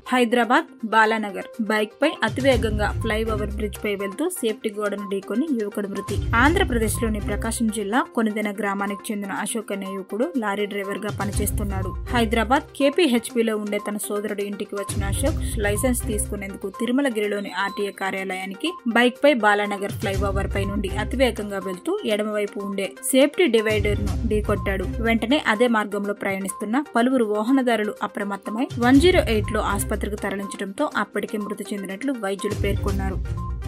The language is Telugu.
హైదరాబాద్ బాలానగర్ బైక్ పై అతివేగంగా ఫ్లైఓవర్ బ్రిడ్జ్ పై వెళ్తూ సేఫ్టీ గోడను ఢీకొని యువకుడు మృతి ఆంధ్రప్రదేశ్ లోని ప్రకాశం జిల్లా కొనిదెన గ్రామానికి చెందిన అశోక్ అనే యువకుడు లారీ డ్రైవర్ గా పనిచేస్తున్నాడు హైదరాబాద్ కేపీహెచ్పిలో ఉండే తన సోదరుడి ఇంటికి వచ్చిన అశోక్ లైసెన్స్ తీసుకునేందుకు తిరుమలగిరిలోని ఆర్టీఏ కార్యాలయానికి బైక్ పై బాలానగర్ ఫ్లైఓవర్ పై నుండి అతివేగంగా వెళ్తూ ఎడమవైపు ఉండే సేఫ్టీ డివైడర్ ను ఢీకొట్టాడు వెంటనే అదే మార్గంలో ప్రయాణిస్తున్న పలువురు వాహనదారులు అప్రమత్తమై వన్ జీరో ఎయిట్ లో ఆసుపత్రికి తరలించడంతో అప్పటికే మృతి చెందినట్లు వైద్యులు పేర్కొన్నారు